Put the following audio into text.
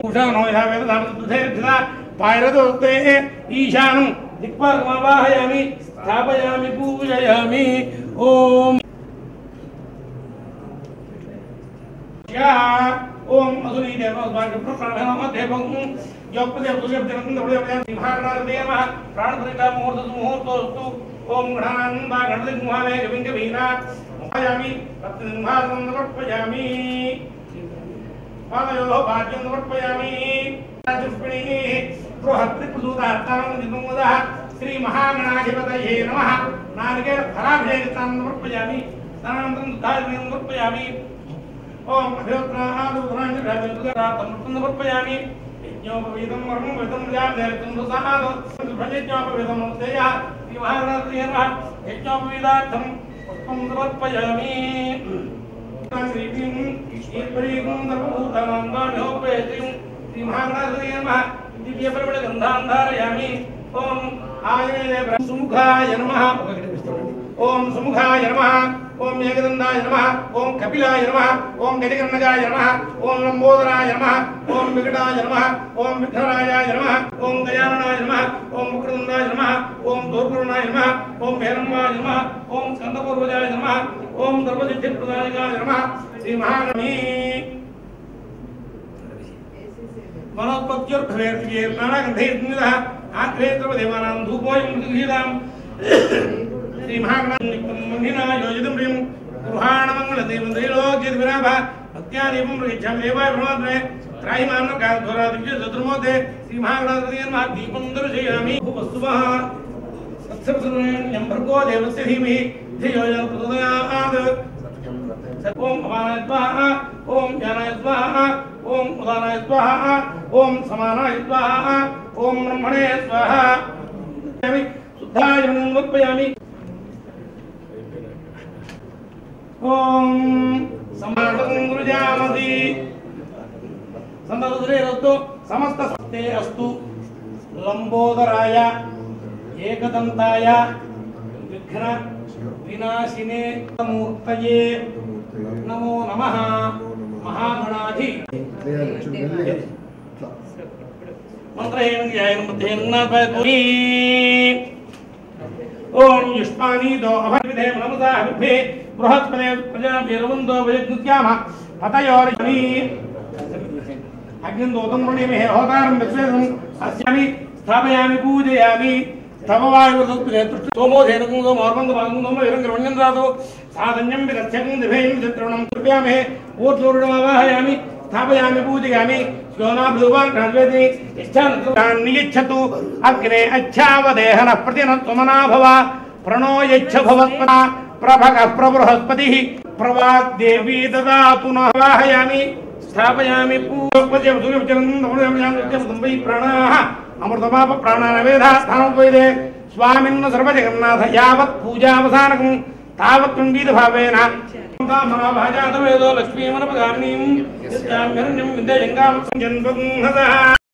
ఉషానో యథా వేద ధామృతేర్భిదా పాయరదోక్తే ఈశానం దిక్పాలకమావాహయామి స్థాపయామి పూజయామి ఓం యా ఓం అసురీ దేవ ప్రాణ దేవం జోపదే సుజం జనం దవదే మహారాజ దేవ ప్రాణ పరికా ముహూర్త ముహూర్తోస్తు ఓం గణానంద గణపతి ముహావే గవింగ వీర ముహాయామి రత్న ముహారం సమర్పయామి పాదయోः భాగ్యం సమర్పయామి పుష్పిణీ బృహత్రిపుదూతార్థానం దిగుముదः శ్రీ మహాగణాధిపతయే నమః నారికేళ ఫలాభిషేకతాం సమర్పయామి తదనంతరం దుఃఖాదికం సమర్పయామి ఓం అభివృద్ధాదురాంజరాతం సమర్పయామి యజ్ఞోపవీతం వర్మం వితం జాతం సుసాదో భజజ్ఞోపవీతం నమస్తేయ శ్రీ మహాగణాధిపతయే నమః యజ్ఞోపవీతార్థం పుష్పం సమర్పయామి దివ్యపరిమళగంధాంధారయామి ఓం ఆయ సుముఖాయ నమః ఓం సుముఖాయ నమః ఓం ఏకదండాయ నమః ఓం కపిలాయ నమః ఓం గజకర్ణజాయ నమః ఓం లంబోదరాయ నమః ఓం వికటాయ నమః ఓం విఘ్నరాయాయ నమః ఓం దయాననాయ నమః ఓం ముక్రదండాయ నమః ఓం దూర్గురునాయ నమః ఓం భైరవాయ నమః ఓం స్కందపూర్వజాయ నమః ఓం సర్వసిద్ధిప్రదాయకాయ నమః శ్రీ మహానమి మనోత్పత్తిర్భవేర్నాగంధైర్నిదः ఆగ్రేత్రవదేవానాం ధూపోయం గృహీతాం శ్రీ మహాగణాన్నినా యోజితం హ్రీం గృహాణమంగళదేవం త్రైలోక్యదివిరాభ భక్త్యాదీపం ప్రయచ్ఛామి దేవాయ భ్రమద్రే త్రాహిమాన్న కాధ్వరాదివ్య చతుర్మోదే శ్రీ మహాగణాధిపతయే దీపం దర్శయామి వస్తువః సత్సర్వసర్వణ్యం భర్గో దేవస్య ధీమహి ధియో యో ప్రచోదయాత్ ఓం అపానాయ స్వాహ ఓం జ్ఞానాయ స్వాహ ఓం ఉదానాయ స్వాహ ఓం సమానాయ స్వాహ ఓం బ్రహ్మణే స్వాహ శుద్ధాయ సమర్పయామి ఓం సమాసం గృజామసి సంతతురేరస్తు సమస్త సత్తే అస్తు లంబోదరాయ ఏకదంతాయ విఘ్న వినాశినే మూర్తయే నమో నమ మహాగణాధి మంత్రహేణ మధ్యేనాథీ ఓం యుష్మాని దో అభవిధే మనమసా అభిభే బృహత్పదే ప్రజాభిరవందో వయజ్ఞామ పతయోరి అగ్నిం దోతం వృణీమి హోతారం విశ్వేదం అస్యామి స్థాపయామి పూజయామి సోమోధేనకం సోమోర్మంగ భాగం సోమ విరంగ రాదు సాధన్యం విరక్షకం దిభేయం చిత్రణం కృప్యామే ఊర్ధ్వరుడమావాహయామి స్థాపయామి పూజయామి శ్లోనాభ్యూవాన్ రాజ్వేది నియచ్చతు అగ్నే అచ్ఛావదేహన ప్రతినత్వమనా భవ ప్రణో యచ్చ భవత్పద ప్రభగ ప్రభృహస్పతి ప్రవాగ్దేవీ దదాతు నవాహయామి స్థాపయామి పూజపతి ప్రాణాః అమృతమాప ప్రాణానవేధ స్థానోపైదే స్వామిన్న సర్వజగన్నాథ యావత్ పూజావసానకం తావత్ కుండీత భావేన మహాభాజాతవేదో లక్ష్మీమనపగామినీం యస్యామ్యరణ్యం విద్యయంగాం సంజన్వం హసః